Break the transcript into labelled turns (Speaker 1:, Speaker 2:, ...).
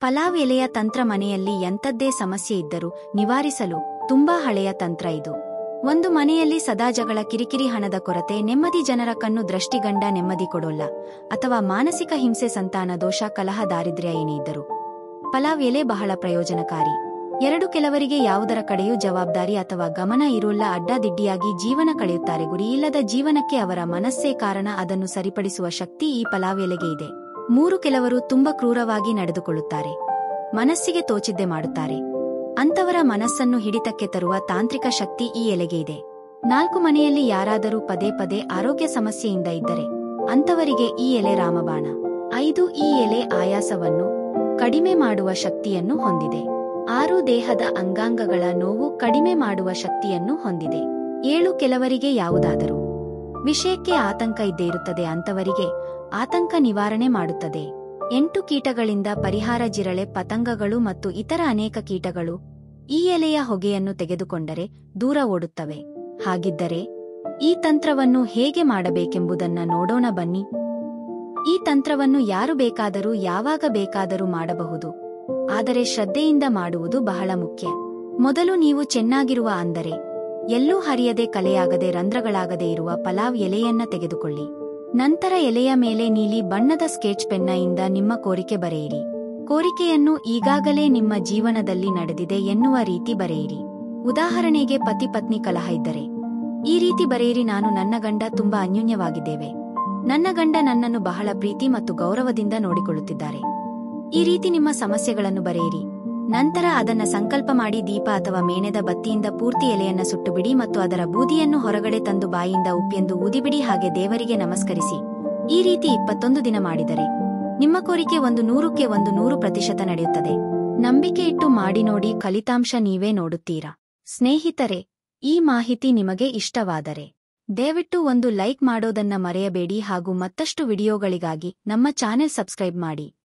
Speaker 1: ಪಲಾವ್ ಎಲೆಯ ತಂತ್ರ ಮನೆಯಲ್ಲಿ ಎಂಥದ್ದೇ ಸಮಸ್ಯೆ ಇದ್ದರೂ ನಿವಾರಿಸಲು ತುಂಬಾ ಹಳೆಯ ತಂತ್ರ ಇದು ಒಂದು ಮನೆಯಲ್ಲಿ ಸದಾ ಜಗಳ ಕಿರಿಕಿರಿ ಹಣದ ಕೊರತೆ ನೆಮ್ಮದಿ ಜನರ ಕಣ್ಣು ದೃಷ್ಟಿಗಂಡ ನೆಮ್ಮದಿ ಕೊಡೋಲ್ಲ ಅಥವಾ ಮಾನಸಿಕ ಹಿಂಸೆ ಸಂತಾನ ದೋಷ ಕಲಹ ದಾರಿದ್ರ್ಯ ಏನೇ ಇದ್ದರು ಪಲಾವ್ ಎಲೆ ಬಹಳ ಪ್ರಯೋಜನಕಾರಿ ಎರಡು ಕೆಲವರಿಗೆ ಯಾವುದರ ಕಡೆಯೂ ಜವಾಬ್ದಾರಿ ಅಥವಾ ಗಮನ ಇರೋಲ್ಲ ಅಡ್ಡಾದಿಡ್ಡಿಯಾಗಿ ಜೀವನ ಕಳೆಯುತ್ತಾರೆ ಗುರಿಯಿಲ್ಲದ ಜೀವನಕ್ಕೆ ಅವರ ಮನಸ್ಸೇ ಕಾರಣ ಅದನ್ನು ಸರಿಪಡಿಸುವ ಶಕ್ತಿ ಈ ಪಲಾವ್ ಎಲೆಗೆ ಇದೆ ಮೂರು ಕೆಲವರು ತುಂಬ ಕ್ರೂರವಾಗಿ ನಡೆದುಕೊಳ್ಳುತ್ತಾರೆ ಮನಸ್ಸಿಗೆ ತೋಚಿದ್ದೆ ಮಾಡುತ್ತಾರೆ ಅಂತವರ ಮನಸ್ಸನ್ನು ಹಿಡಿತಕ್ಕೆ ತರುವ ತಾಂತ್ರಿಕ ಶಕ್ತಿ ಈ ಎಲೆಗೆ ಇದೆ ನಾಲ್ಕು ಮನೆಯಲ್ಲಿ ಯಾರಾದರೂ ಪದೇ ಪದೇ ಆರೋಗ್ಯ ಸಮಸ್ಯೆಯಿಂದ ಇದ್ದರೆ ಅಂತವರಿಗೆ ಈ ಎಲೆ ರಾಮಬಾಣ ಐದು ಈ ಎಲೆ ಆಯಾಸವನ್ನು ಕಡಿಮೆ ಮಾಡುವ ಶಕ್ತಿಯನ್ನು ಹೊಂದಿದೆ ಆರು ದೇಹದ ಅಂಗಾಂಗಗಳ ನೋವು ಕಡಿಮೆ ಮಾಡುವ ಶಕ್ತಿಯನ್ನು ಹೊಂದಿದೆ ಏಳು ಕೆಲವರಿಗೆ ಯಾವುದಾದರೂ ವಿಷಯಕ್ಕೆ ಆತಂಕ ಇದ್ದೇ ಇರುತ್ತದೆ ಅಂತವರಿಗೆ ಆತಂಕ ನಿವಾರಣೆ ಮಾಡುತ್ತದೆ ಎಂಟು ಕೀಟಗಳಿಂದ ಪರಿಹಾರ ಜಿರಳೆ ಪತಂಗಗಳು ಮತ್ತು ಇತರ ಅನೇಕ ಕೀಟಗಳು ಈ ಎಲೆಯ ಹೊಗೆಯನ್ನು ತೆಗೆದುಕೊಂಡರೆ ದೂರ ಓಡುತ್ತವೆ ಹಾಗಿದ್ದರೆ ಈ ತಂತ್ರವನ್ನು ಹೇಗೆ ಮಾಡಬೇಕೆಂಬುದನ್ನ ನೋಡೋಣ ಬನ್ನಿ ಈ ತಂತ್ರವನ್ನು ಯಾರು ಬೇಕಾದರೂ ಯಾವಾಗ ಬೇಕಾದರೂ ಮಾಡಬಹುದು ಆದರೆ ಶ್ರದ್ಧೆಯಿಂದ ಮಾಡುವುದು ಬಹಳ ಮುಖ್ಯ ಮೊದಲು ನೀವು ಚೆನ್ನಾಗಿರುವ ಅಂದರೆ ಎಲ್ಲೂ ಹರಿಯದೆ ಕಲೆಯಾಗದೆ ರಂಧ್ರಗಳಾಗದೆ ಇರುವ ಪಲಾವ್ ಎಲೆಯನ್ನ ತೆಗೆದುಕೊಳ್ಳಿ ನಂತರ ಎಲೆಯ ಮೇಲೆ ನೀಲಿ ಬಣ್ಣದ ಸ್ಕೆಚ್ ಪೆನ್ನ ನಿಮ್ಮ ಕೋರಿಕೆ ಬರೆಯಿರಿ ಕೋರಿಕೆಯನ್ನು ಈಗಾಗಲೇ ನಿಮ್ಮ ಜೀವನದಲ್ಲಿ ನಡೆದಿದೆ ಎನ್ನುವ ರೀತಿ ಬರೆಯಿರಿ ಉದಾಹರಣೆಗೆ ಪತಿ ಪತ್ನಿ ಕಲಹ ಇದ್ದರೆ ಈ ರೀತಿ ಬರೆಯಿರಿ ನಾನು ನನ್ನ ಗಂಡ ತುಂಬಾ ಅನ್ಯೋನ್ಯವಾಗಿದ್ದೇವೆ ನನ್ನ ಗಂಡ ನನ್ನನ್ನು ಬಹಳ ಪ್ರೀತಿ ಮತ್ತು ಗೌರವದಿಂದ ನೋಡಿಕೊಳ್ಳುತ್ತಿದ್ದಾರೆ ಈ ರೀತಿ ನಿಮ್ಮ ಸಮಸ್ಯೆಗಳನ್ನು ಬರೆಯಿರಿ ನಂತರ ಅದನ್ನ ಸಂಕಲ್ಪ ಮಾಡಿ ದೀಪ ಅಥವಾ ಮೇಣದ ಬತ್ತಿಯಿಂದ ಪೂರ್ತಿ ಎಲೆಯನ್ನ ಸುಟ್ಟುಬಿಡಿ ಮತ್ತು ಅದರ ಬೂದಿಯನ್ನು ಹೊರಗಡೆ ತಂದು ಬಾಯಿಯಿಂದ ಉಪ್ಪೆಂದು ಊದಿಬಿಡಿ ಹಾಗೆ ದೇವರಿಗೆ ನಮಸ್ಕರಿಸಿ ಈ ರೀತಿ ಇಪ್ಪತ್ತೊಂದು ದಿನ ಮಾಡಿದರೆ ನಿಮ್ಮ ಕೋರಿಕೆ ಒಂದು ನೂರಕ್ಕೆ ಒಂದು ನೂರು ಪ್ರತಿಶತ ನಡೆಯುತ್ತದೆ ನಂಬಿಕೆ ಇಟ್ಟು ಮಾಡಿ ನೋಡಿ ಫಲಿತಾಂಶ ನೀವೇ ನೋಡುತ್ತೀರಾ ಸ್ನೇಹಿತರೆ ಈ ಮಾಹಿತಿ ನಿಮಗೆ ಇಷ್ಟವಾದರೆ ದಯವಿಟ್ಟು ಒಂದು ಲೈಕ್ ಮಾಡೋದನ್ನ ಮರೆಯಬೇಡಿ ಹಾಗೂ ಮತ್ತಷ್ಟು ವಿಡಿಯೋಗಳಿಗಾಗಿ ನಮ್ಮ ಚಾನೆಲ್ ಸಬ್ಸ್ಕ್ರೈಬ್ ಮಾಡಿ